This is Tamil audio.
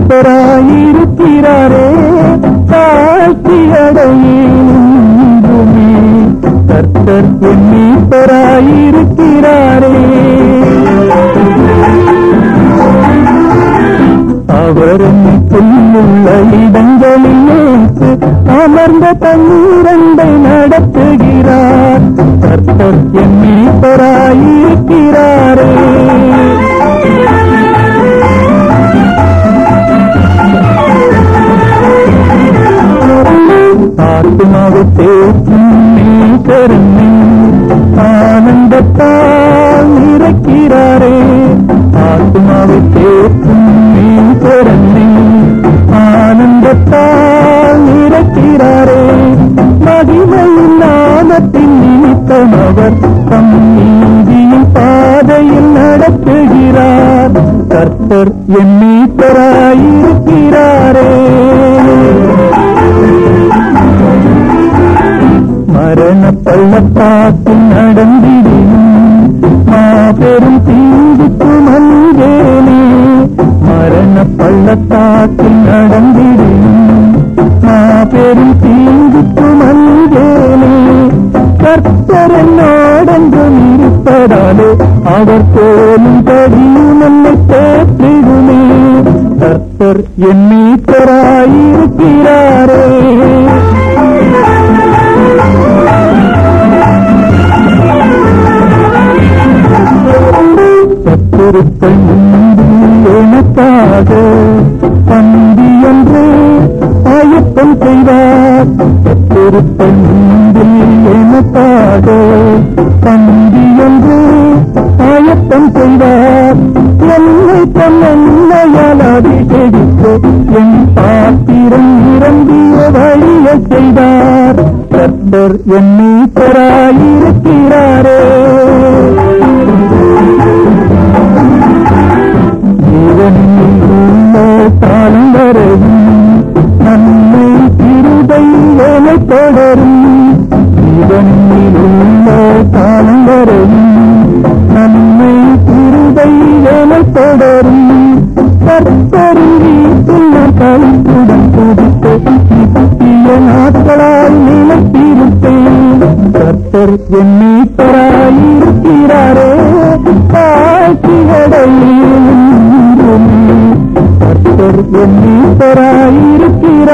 மீட்பராயிருக்கிறாரே தாழ்த்தியடையுமே கர்த்தர் என் மீட்பராயிருக்கிறாரே அவரும் புல்லுள்ள இடங்களில் ஏற்று அமர்ந்த தண்ணீரண்டை நடத்துகிறார் கர்த்தர் என் மீட்பராயிருக்கிறாரே ஆத்மாவை தேற்றும் நீக்கரனை ஆனந்தத்தால் நிறைக்கிறாரே ஆத்மாவை தேற்றும் நீக்கரனை ஆனந்தத்தால் நிறைக்கிறாரே மகிமையின் நாமத்தின் நிமித்தம் அவர் தம் நீதியின் பாதையில் நடத்துகிறார் கர்த்தர் என் மீட்பராயிருக்கிறாரே மரண பள்ளத்தாக்கில் நடந்திடும் மாபெரும் தீங்குக்கு மல்கேனே மரண பள்ளத்தாக்கில் நடந்திடும் மாபெரும் தீங்குக்கு மல்கேனே கர்த்தர் என்னோடென்றும் இருப்பதாலே அவர் போலும் படியும் என்னை தேற்றிடுமே கர்த்தர் என் மீட்பராயிருக்கிறாரே சத்துருக்கள் முன்பு எனக்காக பந்தி என்று ஆயத்தம் செய்தார் சத்துருக்கள் முன்பில் எனக்காக பந்தி என்று ஆயத்தம் செய்தார் என்னை தன்னையால் அபிஷேகித்து என் பாத்திரம் நிரம்பிய வழிய செய்தார் கர்த்தர் என்னை பெறாயிருக்கிறாரே ஜீவனில் உள்ள காலம் வரையும் நன்மை திருதை வேலை தொடரும் ஜீவனில் உள்ள காலம் வரையும் நன்மை திருதை வேலை தொடரும் கர்த்தரின் வீட்டில் நான் கழிப்புடன் துடித்து நித்திய நாட்களால் நிலைத்திருப்பேன் கர்த்தர் என் மீட்பராயிருக்கிறாரே காட்சிகளையும் கர்த்தர் என் மீட்பராயிருக்கிறாரே